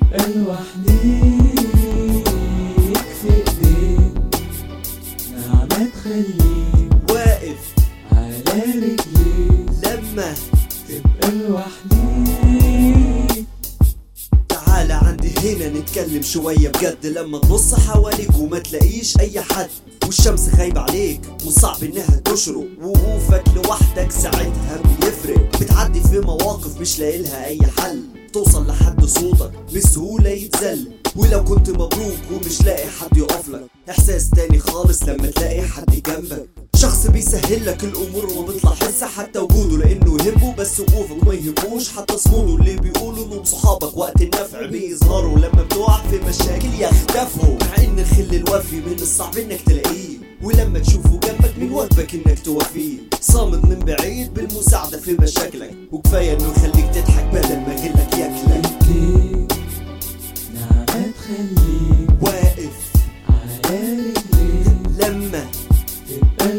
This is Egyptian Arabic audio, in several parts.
تبقى لوحديك في ايديك نعمة تخليك واقف على رجليك لما تبقى لوحديك تعالى عندي هنا نتكلم شوية بجد لما تبص حواليك وما تلاقيش أي حد والشمس خايبة عليك وصعب إنها تشرق وقوفك لوحدك ساعتها بيفرق بتعدي في مواقف مش لاقيلها أي حل توصل لحد صوتك بسهولة يتذل ولو كنت مبروك ومش لاقي حد يقفلك إحساس تاني خالص لما تلاقي حد جنبك شخص بيسهل لك الامور وما بتلاحظها حتى وجوده لانه يهمه بس وقوفك ما يهموش حتى صموده اللي بيقولوا انهم صحابك وقت النفع بيظهروا لما بتقع في مشاكل يختفوا مع ان الخل الوفي من الصعب انك تلاقيه ولما تشوفه جنبك من واجبك انك توفيه صامد من بعيد بالمساعدة في مشاكلك وكفاية انه يخليك تضحك بدل ما غلك ياكلك ايديك نعمة تخليك واقف على رجليك لما تبقى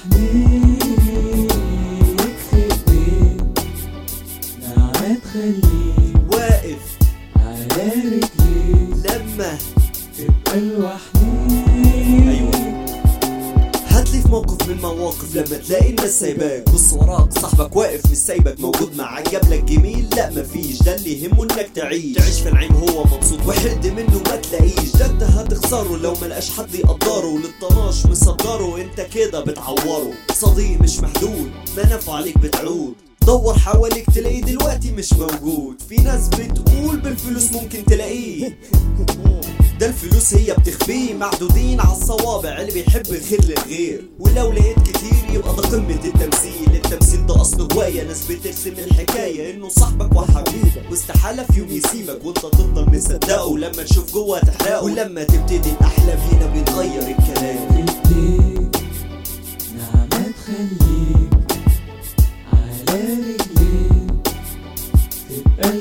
لوحديك في ايديك نعمة تخليك واقف على رجليك لما تبقى لوحديك أيوة. هاتلي في موقف من مواقف لما تلاقي الناس سايباك بص وراك صاحبك واقف مش سايبك موجود معاك جابلك جميل لا مفيش ده اللي يهمه انك تعيش تعيش في العين هو مبسوط وحد منه ما تلاقيش ده انت هتخسره لو ملقاش حد يقدره للطناش مصدره انت كده بتعوره صديق مش محدود ما نفع عليك بتعود دور حواليك تلاقيه دلوقتي مش موجود في ناس بتقول بالفلوس ممكن تلاقيه ده الفلوس هي بتخفيه معدودين على الصوابع اللي بيحب الخير للغير ولو لقيت كتير يبقى ده قمة التمثيل التمثيل ده اصل هواية ناس بترسم الحكاية انه صاحبك وحبيبك واستحالة في يوم يسيبك وانت تفضل مصدقه لما تشوف جوه تحرقه ولما تبتدي الاحلام هنا بيتغير الكلام ايديك نعمة تخليك على رجليك تبقى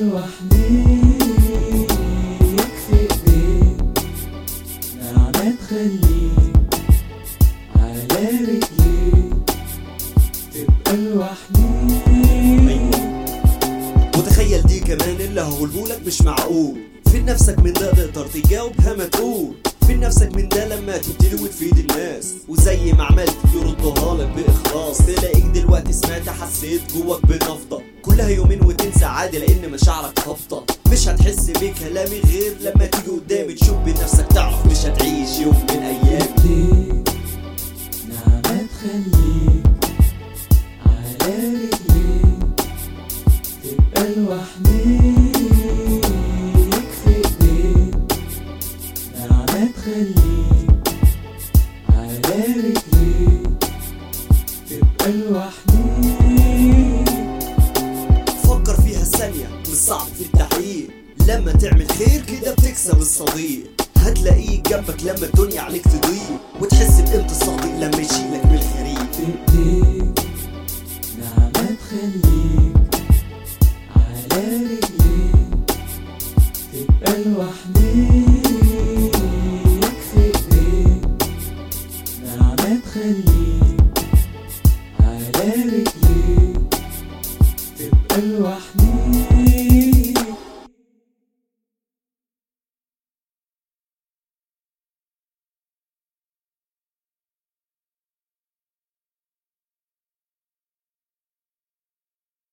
لوحديك في ايديك نعمة تخليك على رجليك تبقى لوحديك وتخيل دي كمان اللي هقولهولك مش معقول في نفسك من ده تقدر تجاوب هما تقول في نفسك من ده لما تبتدي وتفيد الناس وزي ما عملت يردها لك بإخلاص تلاقيك دلوقتي سمعت حسيت جواك بنفضة كلها يومين وتنسى عادي لأن مشاعرك هابطة مش هتحس بكلامي غير لما تيجي قدامي تشوف بنفسك تعرف مش هتعيش يوم من أيامي ايديك نعمة تخليك على رجليك تبقى لوحديك في ايديك نعمة تخليك على رجليك تبقى لوحديك فكر فيها ثانية مش صعب في التحقيق لما تعمل خير كده بتكسب الصديق هتلاقيه جنبك لما الدنيا عليك تضيق وتحس بقيمة الصديق لما يشيلك من الخريف في ايديك نعمة تخليك